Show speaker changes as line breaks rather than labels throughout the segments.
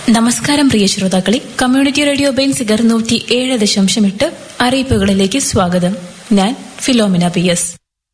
നമസ്കാരം പ്രിയ ശ്രോതാക്കളെ community radio Benziger നൂറ്റി ഏഴ് ദശാംശം എട്ട് അറിയിപ്പുകളിലേക്ക് സ്വാഗതം ഞാൻ Philomina P S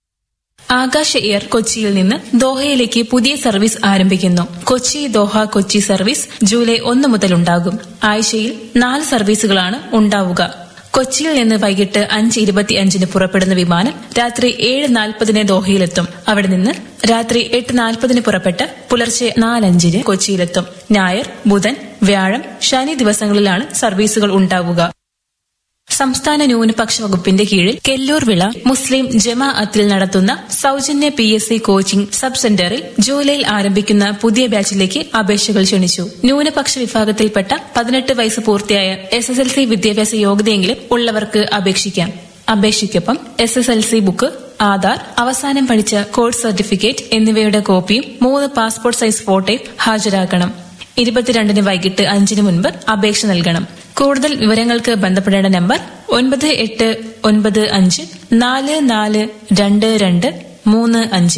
Akasa air കൊച്ചിയിൽ നിന്ന് ദോഹയിലേക്ക് പുതിയ സർവീസ് ആരംഭിക്കുന്നു Kochi Doha Kochi service July ഒന്ന് മുതൽ ഉണ്ടാകും ആഴ്ചയിൽ നാല് സർവീസുകളാണ് ഉണ്ടാവുക കൊച്ചിയിൽ നിന്ന് വൈകിട്ട് അഞ്ച് ഇരുപത്തിയഞ്ചിന് പുറപ്പെടുന്ന വിമാനം രാത്രി ഏഴ് നാൽപ്പതിന് ദോഹയിലെത്തും അവിടെ നിന്ന് രാത്രി എട്ട് നാൽപ്പതിന് പുറപ്പെട്ട് പുലർച്ചെ നാലഞ്ചിന് കൊച്ചിയിലെത്തും ഞായർ ബുധൻ വ്യാഴം ശനി ദിവസങ്ങളിലാണ് സർവീസുകൾ ഉണ്ടാവുക സംസ്ഥാന ന്യൂനപക്ഷ വകുപ്പിന്റെ കീഴിൽ കെല്ലൂർ വിള മുസ്ലിം ജമാഅത്തിൽ നടത്തുന്ന സൌജന്യ P S C coaching sub സെന്ററിൽ ജൂലൈയിൽ ആരംഭിക്കുന്ന പുതിയ ബാച്ചിലേക്ക് അപേക്ഷകൾ ക്ഷണിച്ചു ന്യൂനപക്ഷ വിഭാഗത്തിൽപ്പെട്ട പതിനെട്ട് വയസ്സ് പൂർത്തിയായ എസ് എസ് എൽ സി വിദ്യാഭ്യാസ യോഗ്യതയെങ്കിലും ഉള്ളവർക്ക് അപേക്ഷിക്കാം അപേക്ഷയ്ക്കൊപ്പം S S L C book Aadhaar അവസാനം പഠിച്ച കോഴ്സ് സർട്ടിഫിക്കറ്റ് എന്നിവയുടെ കോപ്പിയും മൂന്ന് പാസ്പോർട്ട് സൈസ് ഫോട്ടോയും ഹാജരാക്കണം ഇരുപത്തിരണ്ടിന് വൈകിട്ട് അഞ്ചിന് മുൻപ് അപേക്ഷ നൽകണം കൂടുതൽ വിവരങ്ങൾക്ക് ബന്ധപ്പെടേണ്ട നമ്പർ ഒൻപത് എട്ട് ഒൻപത് അഞ്ച് നാല് നാല് രണ്ട് രണ്ട് മൂന്ന് അഞ്ച്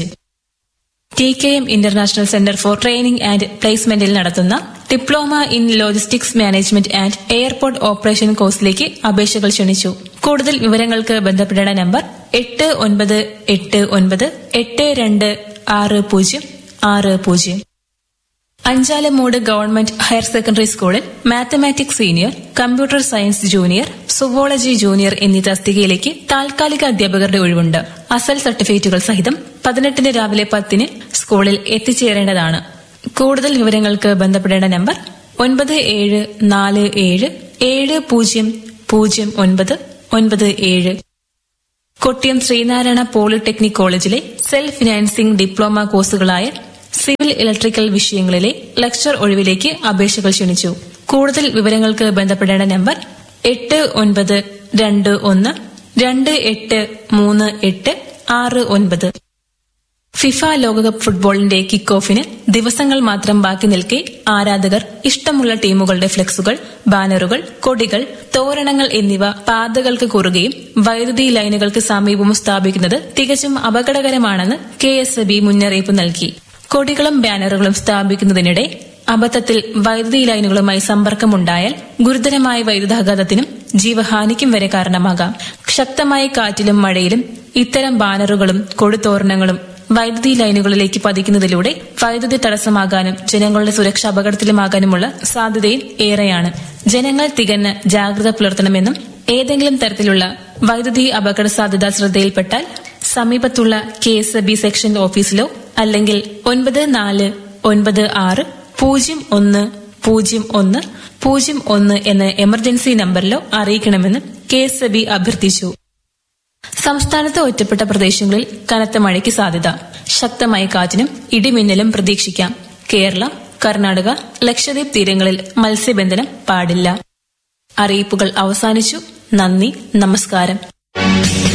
T K M international centre for training and പ്ലേസ്മെന്റിൽ നടത്തുന്ന diploma in logistics management and airport operation കോഴ്സിലേക്ക് അപേക്ഷകൾ ക്ഷണിച്ചു കൂടുതൽ വിവരങ്ങൾക്ക് ബന്ധപ്പെടേണ്ട നമ്പർ എട്ട് ഒൻപത് എട്ട് ഒൻപത് എട്ട് രണ്ട് ആറ് പൂജ്യം ആറ് പൂജ്യം അഞ്ചാലമൂട് ഗവൺമെന്റ് ഹയർ സെക്കൻഡറി സ്കൂളിൽ mathematics senior computer science junior zoology junior എന്നീ തസ്തികയിലേക്ക് താൽക്കാലിക അധ്യാപകരുടെ ഒഴിവുണ്ട് അസൽ സർട്ടിഫിക്കറ്റുകൾ സഹിതം പതിനെട്ടിന് രാവിലെ പത്തിന് സ്കൂളിൽ എത്തിച്ചേരേണ്ടതാണ് കൂടുതൽ വിവരങ്ങൾക്ക് ബന്ധപ്പെടേണ്ട നമ്പർ ഒൻപത് ഏഴ് നാല് ഏഴ് ഏഴ് പൂജ്യം പൂജ്യം ഒൻപത് ഒൻപത് ഏഴ് കൊട്ടിയം ശ്രീനാരായണ പോളിടെക്നിക് കോളേജിലെ സെൽഫ് ഫിനാൻസിംഗ് ഡിപ്ലോമ കോഴ്സുകളായ സിവിൽ ഇലക്ട്രിക്കൽ വിഷയങ്ങളിലെ ലെക്ചർ ഒഴിവിലേക്ക് അപേക്ഷകൾ ക്ഷണിച്ചു കൂടുതൽ വിവരങ്ങൾക്ക് ബന്ധപ്പെടേണ്ട നമ്പർ എട്ട് ഒൻപത് രണ്ട് ഒന്ന് രണ്ട് എട്ട് മൂന്ന് എട്ട് ആറ് ഒൻപത് ഫിഫ ലോകകപ്പ് ഫുട്ബോളിന്റെ കിക്ക് ഓഫിന് ദിവസങ്ങൾ മാത്രം ബാക്കി നിൽക്കെ ആരാധകർ ഇഷ്ടമുള്ള ടീമുകളുടെ ഫ്ലെക്സുകൾ ബാനറുകൾ കൊടികൾ തോരണങ്ങൾ എന്നിവ പാതകൾക്ക് കുറുകയും വൈദ്യുതി ലൈനുകൾക്ക് സമീപവും സ്ഥാപിക്കുന്നത് തികച്ചും അപകടകരമാണെന്ന് കെ എസ് ബി മുന്നറിയിപ്പ് നൽകി കൊടികളും ബാനറുകളും സ്ഥാപിക്കുന്നതിനിടെ അബദ്ധത്തിൽ വൈദ്യുതി ലൈനുകളുമായി സമ്പർക്കമുണ്ടായാൽ ഗുരുതരമായ വൈദ്യുതാഘാതത്തിനും ജീവഹാനിക്കും വരെ കാരണമാകാം ശക്തമായ കാറ്റിലും മഴയിലും ഇത്തരം ബാനറുകളും കൊടിത്തോരണങ്ങളും വൈദ്യുതി ലൈനുകളിലേക്ക് പതിക്കുന്നതിലൂടെ വൈദ്യുതി തടസ്സമാകാനും ജനങ്ങളുടെ സുരക്ഷ അപകടത്തിലുമാകാനുമുള്ള സാധ്യതയും ഏറെയാണ് ജനങ്ങൾ തികഞ്ഞ ജാഗ്രത പുലർത്തണമെന്നും ഏതെങ്കിലും തരത്തിലുള്ള വൈദ്യുതി അപകട സാധ്യത ശ്രദ്ധയിൽപ്പെട്ടാൽ സമീപത്തുള്ള കെ എസ് ബി സെക്ഷൻ ഓഫീസിലോ അല്ലെങ്കിൽ ഒൻപത് നാല് ഒൻപത് ആറ് പൂജ്യം ഒന്ന് പൂജ്യം ഒന്ന് പൂജ്യം ഒന്ന് എന്ന എമർജൻസി നമ്പറിലോ അറിയിക്കണമെന്ന് കെ എസ് ബി അഭ്യർത്ഥിച്ചു സംസ്ഥാനത്ത് ഒറ്റപ്പെട്ട പ്രദേശങ്ങളിൽ കനത്ത മഴയ്ക്ക് സാധ്യത ശക്തമായ കാറ്റിനും ഇടിമിന്നലും പ്രതീക്ഷിക്കാം കേരളം കർണാടക ലക്ഷദ്വീപ് തീരങ്ങളിൽ മത്സ്യബന്ധനം പാടില്ല അറിയിപ്പുകൾ അവസാനിച്ചു നന്ദി നമസ്കാരം